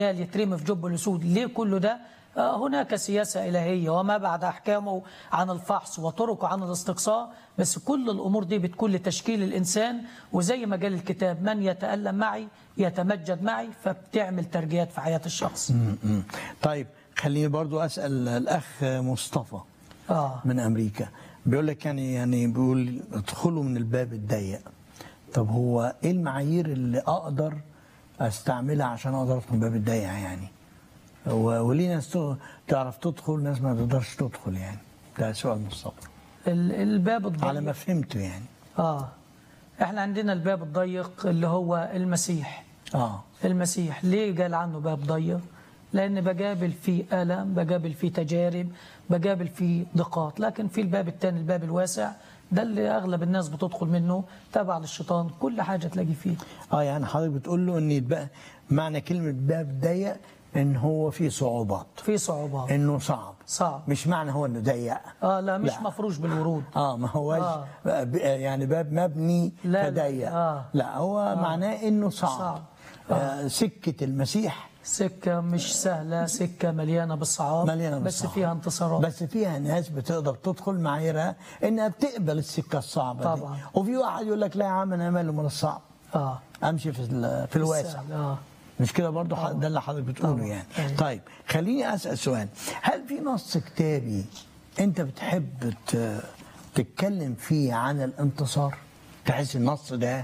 يترمي في جب الأسود ليه كل ده آه، هناك سياسة إلهية وما بعد أحكامه عن الفحص وطرقه عن الاستقصاء بس كل الأمور دي بتكون لتشكيل الإنسان وزي ما قال الكتاب من يتألم معي يتمجد معي فبتعمل ترجيات في حياة الشخص م-م. طيب خليني برضو أسأل الأخ مصطفى آه. من أمريكا بيقول لك يعني يعني بيقول ادخلوا من الباب الضيق طب هو إيه المعايير اللي أقدر أستعملها عشان أقدر أدخل من الباب الضيق يعني و- وليه ناس ت- تعرف تدخل ناس ما تقدرش تدخل يعني ده سؤال مصطفى ال- الباب الضيق على ما فهمته يعني آه احنا عندنا الباب الضيق اللي هو المسيح اه المسيح ليه قال عنه باب ضيق لأن بقابل فيه ألم بقابل فيه تجارب بقابل فيه ضيقات لكن في الباب الثاني الباب الواسع ده اللي أغلب الناس بتدخل منه تبع للشيطان كل حاجة تلاقي فيه اه يعني حضرتك بتقول له ان يتبقى معنى كلمه باب ضيق ان هو فيه صعوبات في صعوبات انه صعب صعب مش معنى هو انه ضيق آه لا مش لا. مفروش بالورود اه ما هوش آه. ب- يعني باب مبني لا، لا. فضيق آه. لا هو معناه انه صعب, صعب. آه. سكه المسيح سكة مش سهلة سكة مليانة بالصعاب مليانه بس بالصعب. فيها انتصارات بس فيها ناس بتقدر تدخل معاييرها انها بتقبل السكه الصعبه طبعا. دي وفي واحد يقول لك لا يا عم انا ماله من الصعب آه امشي في ال- في الواسع السهل، آه مش كده برضو ح- ده اللي حضرتك بتقوله طبعا. يعني أيوة. طيب خليني اسال سؤال هل في نص كتابي انت بتحب ت- تتكلم فيه عن الانتصار تحس النص ده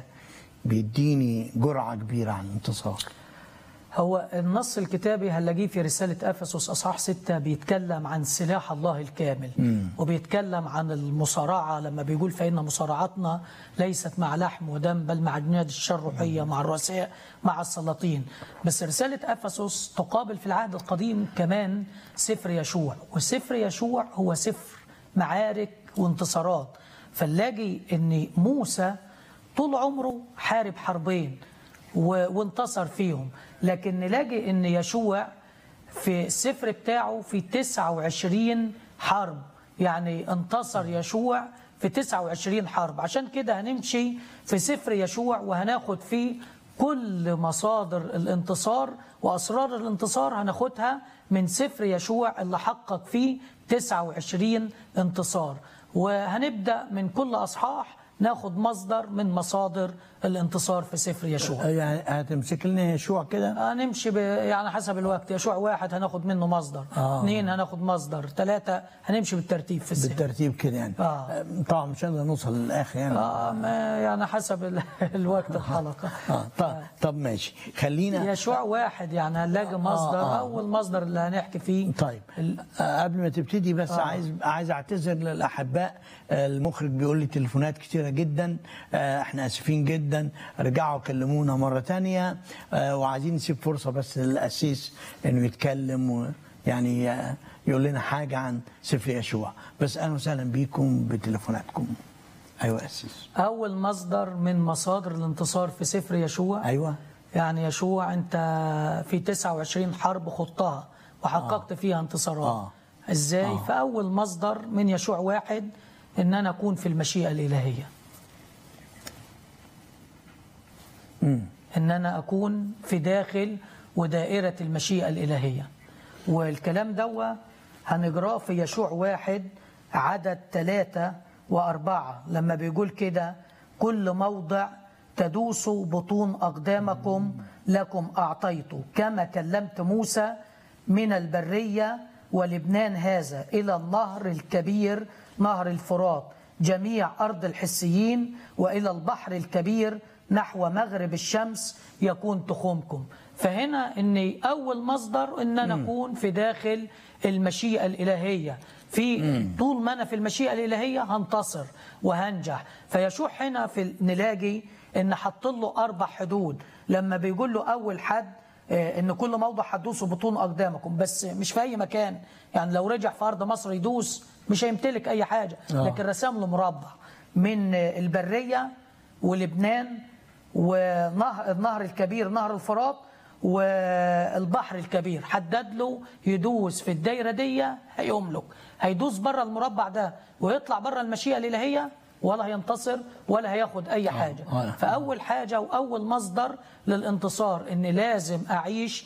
بيديني جرعه كبيره عن الانتصار هو النص الكتابي هنلاقيه في رسالة أفسس أصحاح ستة بيتكلم عن سلاح الله الكامل وبيتكلم عن المصارعة لما بيقول فإن مصارعتنا ليست مع لحم ودم بل مع جناد الشر الروحية مع الرؤساء مع السلاطين بس رسالة أفسس تقابل في العهد القديم كمان سفر يشوع وسفر يشوع هو سفر معارك وانتصارات فنلاقي أن موسى طول عمره حارب حربين و- وانتصر فيهم لكن نلاقي ان يشوع في السفر بتاعه في 29 حرب يعني انتصر يشوع في 29 حرب عشان كده هنمشي في سفر يشوع وهناخد فيه كل مصادر الانتصار وأسرار الانتصار هناخدها من سفر يشوع اللي حقق فيه 29 انتصار وهنبدأ من كل أصحاح ناخد مصدر من مصادر الانتصار في سفر يشوع يعني هتمسك لنا يشوع كده هنمشي ب... يعني حسب الوقت يشوع واحد هناخد منه مصدر آه. اثنين هناخد مصدر ثلاثة هنمشي بالترتيب في السفر بالترتيب كده يعني آه. طبعا مش هنقدر نوصل للاخر يعني آه ما يعني حسب ال... الوقت الحلقة اه طب طب ماشي خلينا يشوع واحد يعني هنلاقي مصدر آه. أول مصدر اللي هنحكي فيه طيب ال- آه، قبل ما تبتدي بس آه. عايز عايز اعتذر للاحباء آه، المخرج بيقول لي تليفونات كتيره جدا آه، احنا اسفين جدا رجعوا كلمونا مره تانية آه، وعايزين نسيب فرصه بس للاسيس انه يتكلم و يعني آه، يقول لنا حاجه عن سفر يشوع بس اهلا وسهلا بيكم بتليفوناتكم ايوه يا اسيس أول مصدر من مصادر الانتصار في سفر يشوع ايوه يعني يشوع أنت في 29 حرب خضتها وحققت فيها انتصارات آه. إزاي؟ آه. فأول مصدر من يشوع واحد إن أنا أكون في المشيئة الإلهية إن أنا أكون في داخل ودائرة المشيئة الإلهية والكلام دوا هنجراه في يشوع واحد عدد ثلاثة وأربعة لما بيقول كده كل موضع تدوسوا بطون أقدامكم لكم أعطيت كما كلمت موسى من البرية ولبنان هذا إلى النهر الكبير نهر الفرات جميع أرض الحسيين وإلى البحر الكبير نحو مغرب الشمس يكون تخومكم فهنا ان اول مصدر ان انا اكون في داخل المشيئه الالهيه في طول ما انا في المشيئه الالهيه هنتصر وهنجح فيشوع هنا في نلاقي ان حط له اربع حدود لما بيقول له اول حد آه، ان كل موضع هتدوسوا بطون اقدامكم بس مش في اي مكان يعني لو رجع في ارض مصر يدوس مش هيمتلك اي حاجه آه. لكن رسم له مربع من آه، البريه ولبنان ونهر النهر الكبير نهر الفرات والبحر الكبير حدد له يدوس في الدايره دي هيملك هيدوس بره المربع ده ويطلع بره المشيئه الالهيه ولا هينتصر ولا هياخد اي حاجه آه. فاول حاجه واول مصدر للانتصار ان لازم اعيش